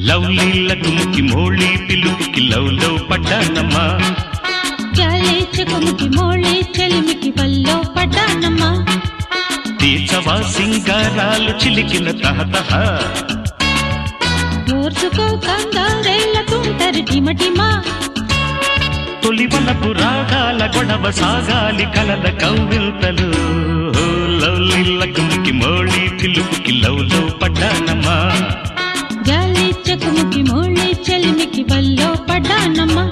లవ్లీలకు ముక్కి మోళీ పిలుపుకి love love పడ్డానమ్మా గాలి చెకుముకి మోళి చెలిమికి వల్లో పడ్డానమ్మా తీర్చవా సింగారాలు చిలికిన తహతహ ఓర్చుకో కంగారేళ్ళ తుంటరి టిమటిమా తొలి వలపు రాగాల గొడవ సాగాలి కలల కౌవిల్తలు లవ్లీలకు ముక్కి మోళీ పిలుపుకి లవ్ లవ్ పడ్డానమ్మా గాలి చెకుముకి మోళి చెలిమికి వల్లో పడ్డానమ్మా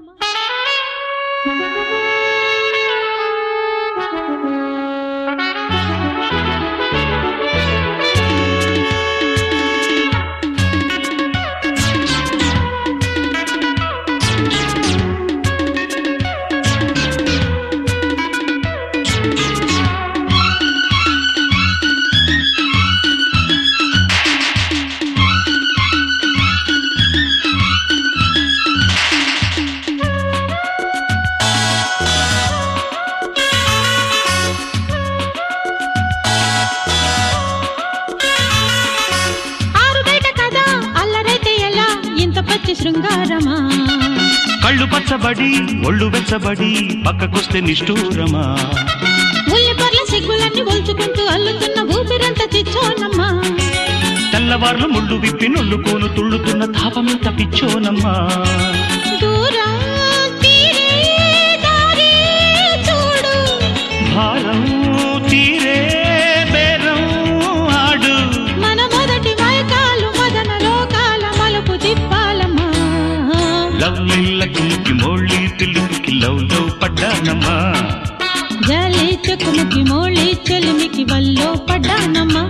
ఆరు బయట కదా అల్లరైతే ఎలా ఇంత పచ్చి శృంగారమా కళ్ళు పచ్చబడి ఒళ్ళు వెచ్చబడి పక్కకొస్తే నిష్ఠూరమా ఉల్లి పొర్ల సిగ్గులన్నీ ఒల్చుకుంటూ అల్లుతున్న ఊపిరంత చిచ్చోనమ్మా తెల్లవార్లు ముళ్ళు విప్పి నొల్లుకోను తుళ్ళుతున్న తాపమెంత పిచ్చోనమ్మా దూరం తీరే దారి చూడు భారం తీరే బేరం ఆడు మన మొదటి మైకాలు మదన లోకాల మలుపు తిప్పాలమ్మా లవ్లిల్లకి ముక్కి మోళ్ళి తెలుగుకి లవ్ లవ్ పడ్డానమ్మా జలి చెక్కుముకి మోళి చెలిమికి వల్లో పడ్డానమ్మా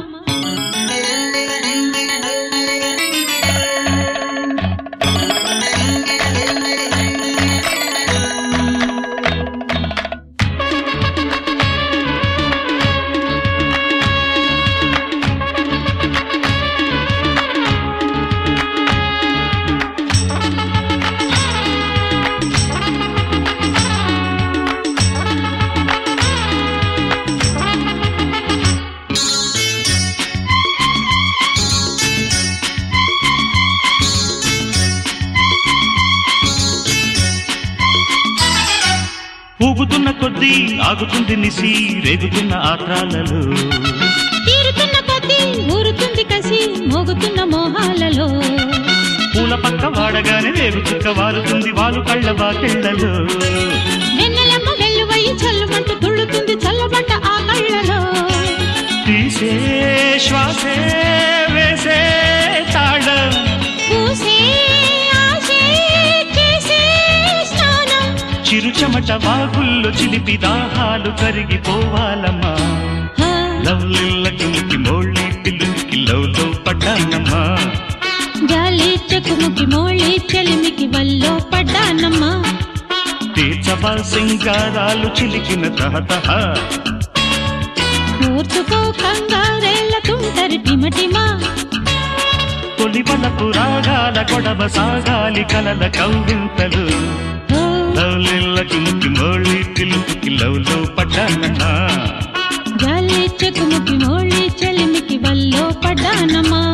ఊగుతున్న కొద్దీ ఆగుతుంది నిసి రేగుతున్న ఆత్రాలలో తీరుతున్న కొద్దీ ఊరుతుంది కసి మోగుతున్న మోహాలలో పూల పక్క వాడగానే రేగు చుక్క వాలుతుంది వాలు కళ్ళ బాకెళ్ళలో వెన్నెలమ్మ వెల్లువయి చల్లుమంటూ తుళ్ళుతుంది చల్లబడ్డ ఆ కళ్ళలో తీసే శ్వాసే వేసే తాళం పూసే ఆశే చేసే స్నానం చిరు చెమట వాగుల్లో చిలిపి దాహాలు కరిగిపోవాలమ్మా హా, లవ్లిల్లకి ముక్కి మోళ్ళి పిల్లుకి లవ్ లవ్ పడ్డానమ్మా గాలి చెక్కుముకి మోళి చెలిమికి వల్లో పడ్డానమ్మా తీర్చవా సింగారాలు చిలికిన తహతహ కూర్చుకో కంగారేళ్ళ తుంటరి టిమటిమా తొలి పలపు రాగాల గొడవ సాగాలి కలల కౌగింతలు ఓ, లవ్లిల్లకి ముక్కి మోళ్ళి పిల్లుకి లవ్ లవ్ పడ్డానమ్మా గాలి చెక్కుముకి మోళి చెలిమికి వల్లో పడ్డానమ్మా